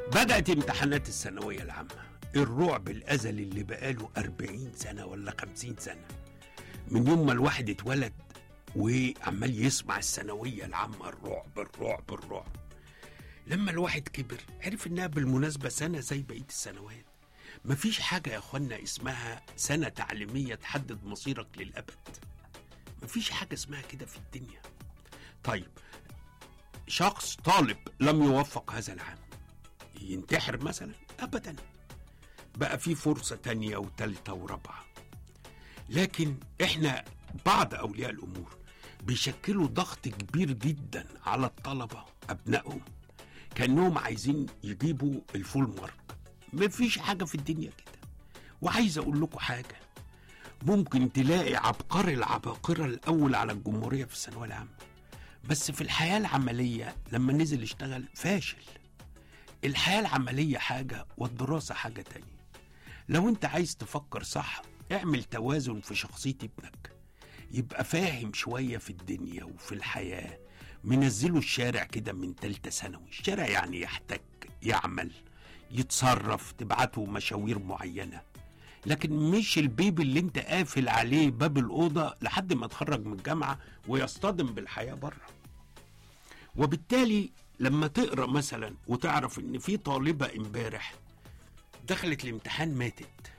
بدأت امتحانات الثانوية العامة الرعب الأزلي اللي بقاله 40 سنة ولا 50 سنة من يوم ما الواحد اتولد وعمال يسمع الثانوية العامة الرعب الرعب الرعب لما الواحد كبر عرف انها بالمناسبة سنة زي بقية السنوات مفيش حاجة يا اخوانا اسمها سنة تعليمية تحدد مصيرك للأبد مفيش حاجة اسمها كده في الدنيا طيب شخص طالب لم يوفق هذا العام ينتحر مثلا ابدا بقى في فرصه تانية وتالتة ورابعه لكن احنا بعض اولياء الامور بيشكلوا ضغط كبير جدا على الطلبه ابنائهم كانهم عايزين يجيبوا الفول مارك مفيش حاجه في الدنيا كده وعايز اقول لكم حاجه ممكن تلاقي عبقري العباقره الاول على الجمهوريه في الثانويه العامه بس في الحياه العمليه لما نزل يشتغل فاشل الحياه العمليه حاجه والدراسه حاجه تانية لو انت عايز تفكر صح اعمل توازن في شخصيه ابنك يبقى فاهم شويه في الدنيا وفي الحياه منزله الشارع كده من تالتة ثانوي الشارع يعني يحتك يعمل يتصرف تبعته مشاوير معينه لكن مش البيبي اللي انت قافل عليه باب الاوضه لحد ما اتخرج من الجامعه ويصطدم بالحياه بره وبالتالي لما تقرا مثلا وتعرف ان في طالبه امبارح دخلت الامتحان ماتت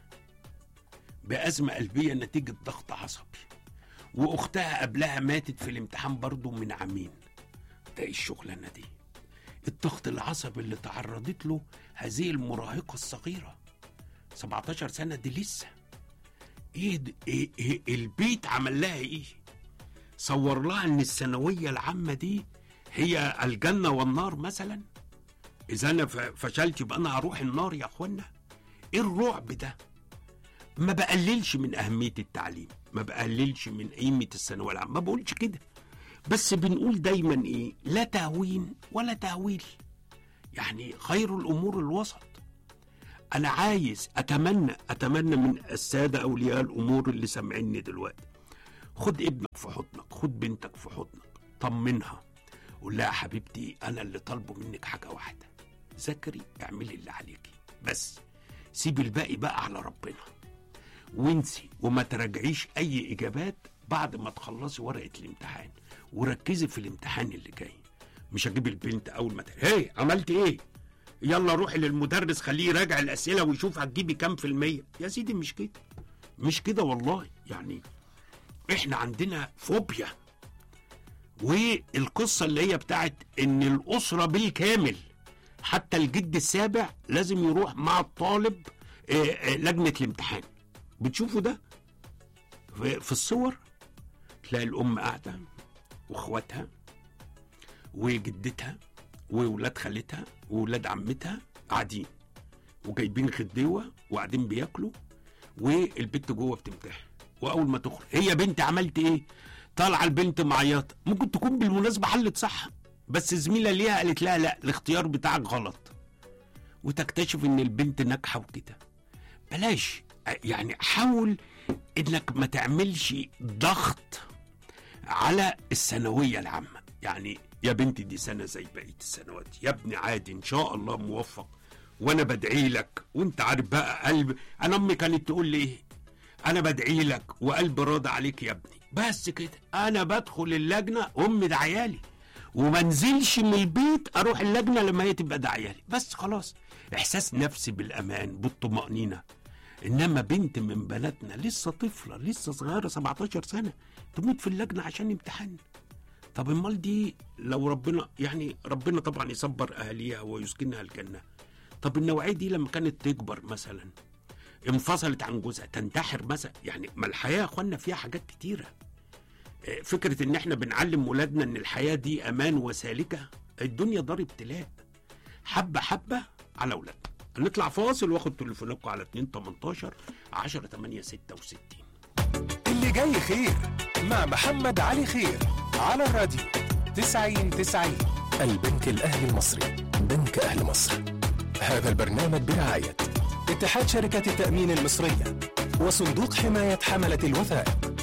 بازمه قلبيه نتيجه ضغط عصبي واختها قبلها ماتت في الامتحان برضه من عامين ده ايه الشغلانه دي الضغط العصبي اللي تعرضت له هذه المراهقه الصغيره 17 سنه دي لسه ايه, د- إيه, إيه البيت عمل لها ايه صور لها ان الثانويه العامه دي هي الجنه والنار مثلا اذا انا ف- فشلت يبقى انا هروح النار يا اخوانا ايه الرعب ده ما بقللش من اهميه التعليم ما بقللش من قيمه الثانويه العامه ما بقولش كده بس بنقول دايما ايه لا تهوين ولا تهويل يعني خير الامور الوسط انا عايز اتمنى اتمنى من الساده اولياء الامور اللي سامعيني دلوقتي خد ابنك في حضنك خد بنتك في حضنك طمنها قول لها يا حبيبتي انا اللي طالبه منك حاجه واحده ذاكري اعملي اللي عليكي بس سيبي الباقي بقى على ربنا وانسي وما تراجعيش اي اجابات بعد ما تخلصي ورقه الامتحان وركزي في الامتحان اللي جاي مش هجيب البنت اول ما ت- هي عملت ايه يلا روحي للمدرس خليه يراجع الاسئله ويشوف هتجيبي كام في الميه يا سيدي مش كده مش كده والله يعني احنا عندنا فوبيا والقصه اللي هي بتاعت ان الاسره بالكامل حتى الجد السابع لازم يروح مع الطالب آه، آه، لجنه الامتحان بتشوفوا ده في في الصور تلاقي الام قاعده واخواتها وجدتها وولاد خالتها وولاد عمتها قاعدين وجايبين غديوه وقاعدين بياكلوا والبنت جوه بتمتحن واول ما تخرج هي بنت عملت ايه طالعه البنت معيطه ممكن تكون بالمناسبه حلت صح بس زميله ليها قالت لها لا الاختيار بتاعك غلط وتكتشف ان البنت ناجحه وكده بلاش يعني حاول انك ما تعملش ضغط على الثانويه العامه يعني يا بنتي دي سنه زي بقيه السنوات يا ابني عادي ان شاء الله موفق وانا بدعي لك وانت عارف بقى قلب انا امي كانت تقول لي ايه انا بدعي لك وقلبي راضي عليك يا ابني بس كده انا بدخل اللجنه امي دعيالي وما انزلش من البيت اروح اللجنه لما هي تبقى دعيالي بس خلاص احساس نفسي بالامان بالطمانينه انما بنت من بناتنا لسه طفله لسه صغيره 17 سنه تموت في اللجنه عشان امتحان طب امال دي لو ربنا يعني ربنا طبعا يصبر اهاليها ويسكنها الجنه طب النوعيه دي لما كانت تكبر مثلا انفصلت عن جوزها تنتحر مثلا يعني ما الحياه يا اخوانا فيها حاجات كتيره آه، فكره ان احنا بنعلم ولادنا ان الحياه دي امان وسالكه الدنيا دار ابتلاء حبه حبه على اولادنا نطلع فاصل واخد تليفوناتكم على 2 18 10 8 66 اللي جاي خير مع محمد علي خير على الراديو 90 90 البنك الأهلي المصري بنك أهل مصر هذا البرنامج برعاية اتحاد شركة التأمين المصرية وصندوق حماية حملة الوثائق